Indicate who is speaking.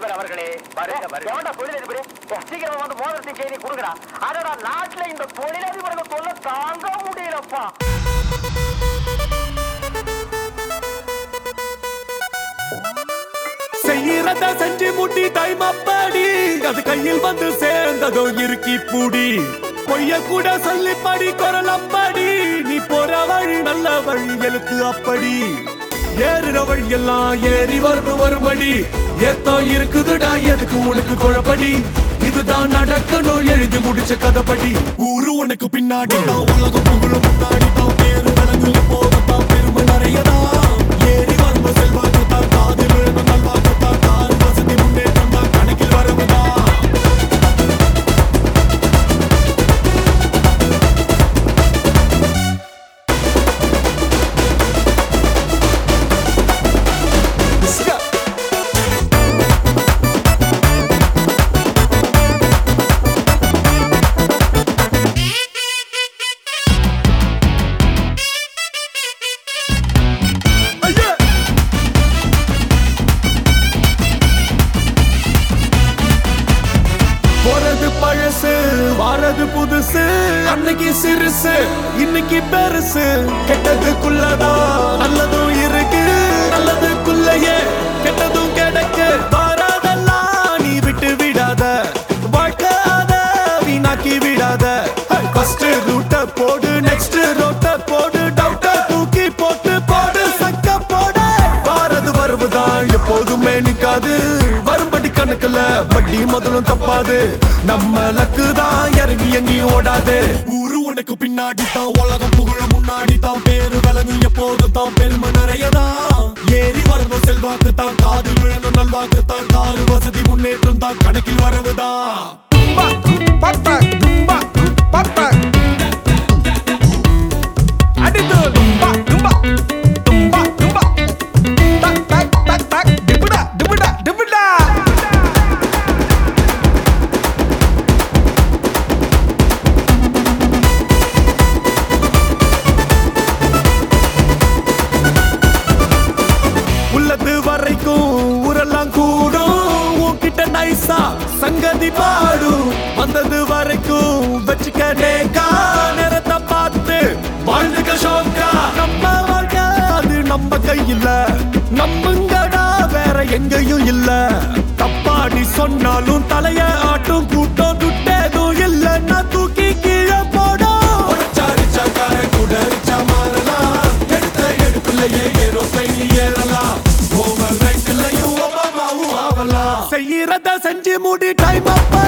Speaker 1: தொழிலதிபர் அவர்களே வருக வருக எவன்டா தொழிலதிபர் சீக்கிரமா வந்து மோதிரத்தின் செய்தி கொடுங்கடா அதோட நாட்டுல இந்த தொழிலதிபர்கள் தொல்லை தாங்க முடியலப்பா
Speaker 2: செய்யறத செஞ்சு முட்டி டைம் அப்படி அது கையில் வந்து சேர்ந்ததோ இறுக்கி பூடி பொய்ய கூட சொல்லி படி குரல் அப்படி நீ போற வழி நல்ல வழி எழுத்து அப்படி ஏறுற வழி எல்லாம் ஏறி வரும் வரும்படி ஏத்தோ இருக்குதுடா எதுக்கு உனக்கு குழப்படி இதுதான் நடக்கணும் எழுதி முடிச்ச கதைப்படி ஊரு உனக்கு பின்னாடி தான் உலகம் புகழும் முன்னாடி தான் பேரு விளங்கு எப்போதும் தான் பெருமை நிறையதான் ஏறி வரும் செல்வாக்கு தான் காது விழுந்த நல்வாக்கு தான் கார் வசதி முன்னேற்றம் தான் கணக்கில் வரவுதான் போறது பழசு வாரது புதுசு அன்னைக்கு சிறுசு இன்னைக்கு பெருசு கெட்டதுக்குள்ளதான் நல்லதும் இருக்கு நல்லதுக்குள்ளயே கெட்டதும் கிடைக்கு வராதெல்லாம் நீ விட்டு விடாத வாழ்க்கை அத வீணாக்கி விடாத ஃபர்ஸ்ட் ரூட்ட போடு நெக்ஸ்ட் ரோட்ட போடு டவுட்ட தூக்கி போட்டு போடு சக்க போடு வாரது வருவதான் எப்போதுமே நிக்காது வரும்படி கணக்குல வட்டி முதலும் தப்பாது நம்ம லக்கு தான் இறங்கி எங்கேயும் ஓடாது ஊரு உனக்கு பின்னாடி தான் உலகம் புகழும் முன்னாடி தான் பேரு விலங்கு எப்போதும் தான் பெருமை நிறையதான் ஏறி வரணும் செல்வாக்கு தான் காது விழணும் நல்வாக்கு தான் காரு வசதி முன்னேற்றம் தான் கணக்கில் வரவுதான் உள்ளது வரைக்கும் ஊரெல்லாம் கூடும் உன்கிட்ட நைசா சங்கதி பாடும் வந்தது வரைக்கும் வச்சுக்க நேக்கா நேரத்தை பார்த்து வாழ்ந்துக்க ஷோக்கா நம்ம வாழ்க்கை அது நம்ம கையில நம்புங்கடா வேற எங்கேயும் இல்ல தப்பாடி சொன்னாலும் தலைய ஆட்டும் கூட்டம் துட்டேதும் இல்ல நான் தூக்கி கீழே போடும் உடைச்சாரிச்சா காரை கூட ரிச்சா மாறலாம் எடுத்த எடுப்புலயே ஏரோப்ளைன் ஏறலாம் ஓவர் ரைட்லயும் ஒபாமாவும் ஆகலாம் செய்யறத செஞ்சு முடி டைம் அப்ப